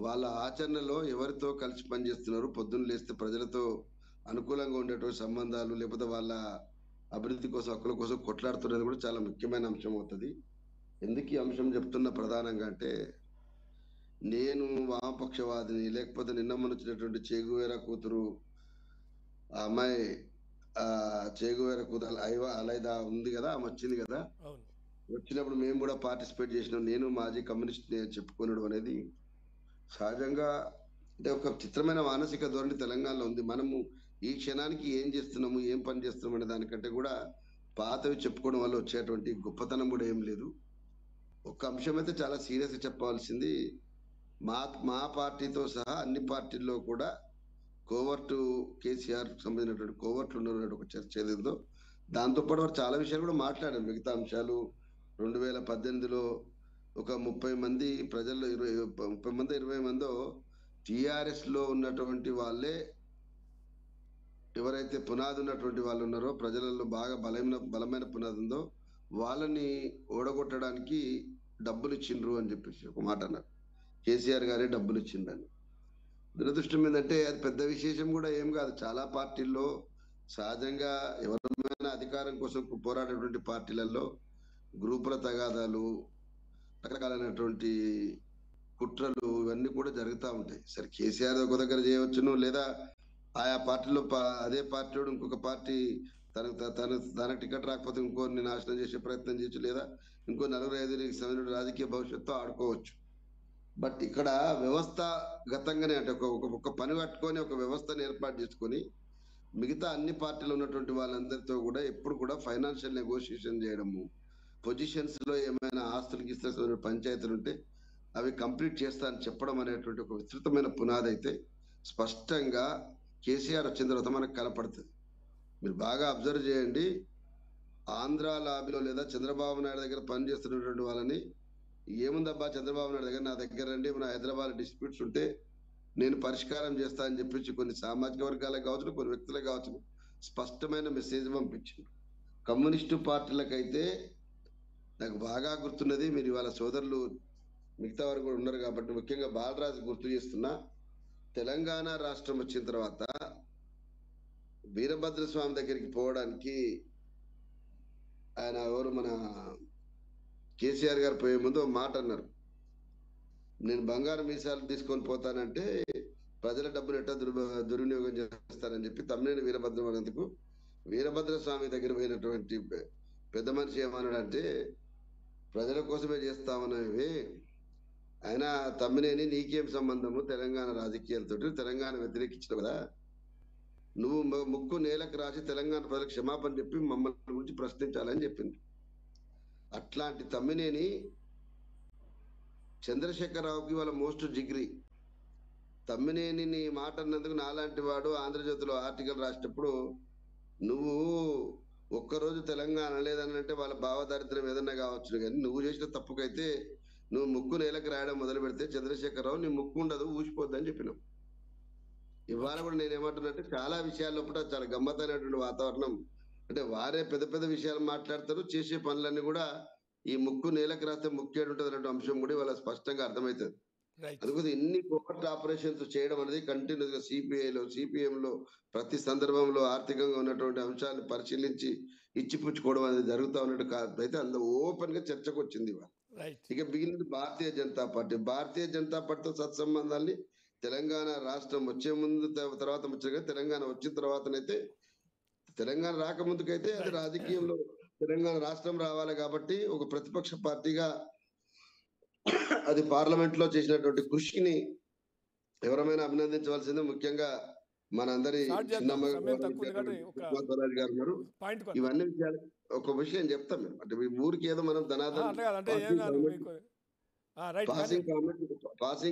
వాళ్ళ ఆచరణలో ఎవరితో కలిసి పనిచేస్తున్నారు పొద్దున్న లేస్తే ప్రజలతో అనుకూలంగా ఉండేటువంటి సంబంధాలు లేకపోతే వాళ్ళ అభివృద్ధి కోసం హక్కుల కోసం కొట్లాడుతున్నది కూడా చాలా ముఖ్యమైన అంశం అవుతుంది ఎందుకు ఈ అంశం చెప్తున్న ప్రధానంగా అంటే నేను వామపక్షవాదిని లేకపోతే నిన్న మొన్న వచ్చినటువంటి చేగువేర కూతురు ఆ అమ్మాయి ఆ చేగువేర కూతురు ఐవా అలైదా ఉంది కదా ఆమె వచ్చింది కదా అవును వచ్చినప్పుడు మేము కూడా పార్టిసిపేట్ చేసినాం నేను మాజీ కమ్యూనిస్ట్ చెప్పుకునడం అనేది సహజంగా అంటే ఒక చిత్రమైన మానసిక ధోరణి తెలంగాణలో ఉంది మనము ఈ క్షణానికి ఏం చేస్తున్నాము ఏం పని చేస్తున్నాం అనే దానికంటే కూడా పాతవి చెప్పుకోవడం వల్ల వచ్చేటువంటి గొప్పతనం కూడా ఏం లేదు ఒక అంశం అయితే చాలా సీరియస్ చెప్పవలసింది మా మా పార్టీతో సహా అన్ని పార్టీల్లో కూడా కోవర్టు కేసీఆర్ సంబంధించినటువంటి కోవర్ట్లు ఉన్నటువంటి ఒక చర్చ ఏదో దాంతో పాటు వారు చాలా విషయాలు కూడా మాట్లాడారు మిగతా అంశాలు రెండు వేల పద్దెనిమిదిలో ఒక ముప్పై మంది ప్రజల్లో ఇరవై ముప్పై మంది ఇరవై మందో టిఆర్ఎస్ లో ఉన్నటువంటి వాళ్ళే ఎవరైతే పునాది ఉన్నటువంటి వాళ్ళు ఉన్నారో ప్రజలలో బాగా బలమైన బలమైన పునాది ఉందో వాళ్ళని ఓడగొట్టడానికి డబ్బులు ఇచ్చిండ్రు అని చెప్పేసి ఒక మాట అన్నారు కేసీఆర్ గారే డబ్బులు ఇచ్చిండ్రని దురదృష్టం ఏంటంటే అది పెద్ద విశేషం కూడా ఏం కాదు చాలా పార్టీల్లో సహజంగా ఎవరైనా అధికారం కోసం పోరాడేటువంటి పార్టీలలో గ్రూపుల తగాదాలు రకరకాలైనటువంటి కుట్రలు ఇవన్నీ కూడా జరుగుతూ ఉంటాయి సరే కేసీఆర్ ఒక దగ్గర చేయవచ్చును లేదా ఆయా పార్టీలో పా- అదే పార్టీ వాడు ఇంకొక పార్టీ తనకు త- తన తనకు టికెట్ రాకపోతే ఇంకోరిని నాశనం చేసే ప్రయత్నం చేయొచ్చు లేదా ఇంకో నలుగురు ఐదుగురికి సంబంధించిన రాజకీయ భవిష్యత్తు ఆడుకోవచ్చు బట్ ఇక్కడ వ్యవస్థగతంగానే అంటే ఒక ఒక- ఒక పని పట్టుకొని ఒక వ్యవస్థను ఏర్పాటు చేసుకొని మిగతా అన్ని పార్టీలు ఉన్నటువంటి వాళ్ళందరితో కూడా ఎప్పుడు కూడా ఫైనాన్షియల్ నెగోషియేషన్ చేయడము పొజిషన్స్ లో ఏమైనా ఆస్తులు గీస్తున్న పంచాయతీలు ఉంటే అవి కంప్లీట్ చేస్తా అని చెప్పడం అనేటువంటి ఒక విస్తృతమైన పునాది అయితే స్పష్టంగా కేసీఆర్ వచ్చిన తర్వాత మనకు కనపడుతుంది మీరు బాగా అబ్జర్వ్ చేయండి ఆంధ్ర లాబీలో లేదా చంద్రబాబు నాయుడు దగ్గర పనిచేస్తున్నటువంటి వాళ్ళని ఏముందబ్బా చంద్రబాబు నాయుడు దగ్గర నా దగ్గర రండి మన హైదరాబాద్ డిస్ప్యూట్స్ ఉంటే నేను పరిష్కారం చేస్తా అని చెప్పి కొన్ని సామాజిక వర్గాలకు కావచ్చు కొన్ని వ్యక్తులకు కావచ్చు స్పష్టమైన మెసేజ్ పంపించింది కమ్యూనిస్టు పార్టీలకైతే నాకు బాగా గుర్తున్నది మీరు ఇవాళ సోదరులు మిగతా వారు కూడా ఉన్నారు కాబట్టి ముఖ్యంగా బాలరాజు గుర్తు చేస్తున్నా తెలంగాణ రాష్ట్రం వచ్చిన తర్వాత వీరభద్ర స్వామి దగ్గరికి పోవడానికి ఆయన ఎవరు మన కేసీఆర్ గారు పోయే ముందు ఒక మాట అన్నారు నేను బంగారు మీసాలు తీసుకొని పోతానంటే ప్రజల డబ్బులు ఎట్టా దుర్ దుర్వినియోగం చేస్తారని చెప్పి తమ్మినేని వీరభద్రం అన్నందుకు వీరభద్ర స్వామి దగ్గర పోయినటువంటి పె- పెద్ద మనిషి ఏమన్నాడంటే ప్రజల కోసమే చేస్తామనేవి ఆయన తమ్మినేని నీకేం సంబంధము తెలంగాణ రాజకీయాలతోటి తెలంగాణ వ్యతిరేకించడం కదా నువ్వు మ- ముక్కు నేలకు రాసి తెలంగాణ ప్రజలకు క్షమాపణ చెప్పి మమ్మల్ని గురించి ప్రశ్నించాలని చెప్పింది అట్లాంటి తమ్మినేని చంద్రశేఖరరావుకి వాళ్ళ మోస్ట్ జిగ్రీ తమ్మినేని నీ మాట అన్నందుకు నాలాంటి వాడు ఆంధ్రజ్యోతిలో ఆర్టికల్ రాసేటప్పుడు నువ్వు ఒక్కరోజు తెలంగాణ లేదని అంటే వాళ్ళ భావదారిద్ర్యం ఏదన్నా కావచ్చు కానీ నువ్వు చేసిన తప్పుకైతే నువ్వు ముక్కు నేలకు రాయడం మొదలు పెడితే చంద్రశేఖరరావు నీ ముక్కు ఉండదు ఊసిపోద్దని చెప్పినావు ఇవాళ కూడా నేను ఏమంటున్నానంటే చాలా విషయాల లోపల చాలా గమ్మత్తైనటువంటి వాతావరణం అంటే వారే పెద్ద పెద్ద విషయాలు మాట్లాడతారు చేసే పనులన్నీ కూడా ఈ ముక్కు నేలకు రాస్తే ముక్కు ఏడు ఉంటుంది అనే అంశం కూడా వాళ్ళ స్పష్టంగా అర్థమవుతుంది రైట్ అందుకోసం ఎన్ని కోవర్ట్ ఆపరేషన్స్ చేయడం అనేది కంటిన్యూస్ గా సిపిఐలో సిపిఎం లో ప్రతి సందర్భంలో ఆర్థికంగా ఉన్నటువంటి అంశాలను పరిశీలించి ఇచ్చిపుచ్చుకోవడం అనేది జరుగుతా ఉన్నట్టు కాదు అయితే అందులో ఓపెన్ గా చర్చకు వచ్చింది ఇవాళ రైట్ ఇక మిగిలింది భారతీయ జనతా పార్టీ భారతీయ జనతా పార్టీతో సత్సంబంధాన్ని తెలంగాణ రాష్ట్రం వచ్చే ముందు త- తర్వాత వచ్చాక తెలంగాణ వచ్చిన తర్వాతనైతే తెలంగాణ రాకముందుకైతే అది రాజకీయంలో తెలంగాణ రాష్ట్రం రావాలి కాబట్టి ఒక ప్రతిపక్ష పార్టీగా అది పార్లమెంట్ లో చేసినటువంటి కృషిని ఎవరమైనా అభినందించవలసిందే ముఖ్యంగా మనందరి స్టార్ట్ చేద్దాం. చిన్నమ్మ సమయం తక్కువ ఉంది కాబట్టి ఒక- సుష్మా స్వరాజ్ గారు ఉన్నారు పాయింట్ ఇవన్నీ విషయాలు ఒక విషయం చెప్తాం మేము అంటే మీ ఊరికి ఏదో మనం ధనాధన అంటే కాదు అంటే ఏం కాదు మీకు రైట్ పాసింగ్ కామెంట్ పాసింగ్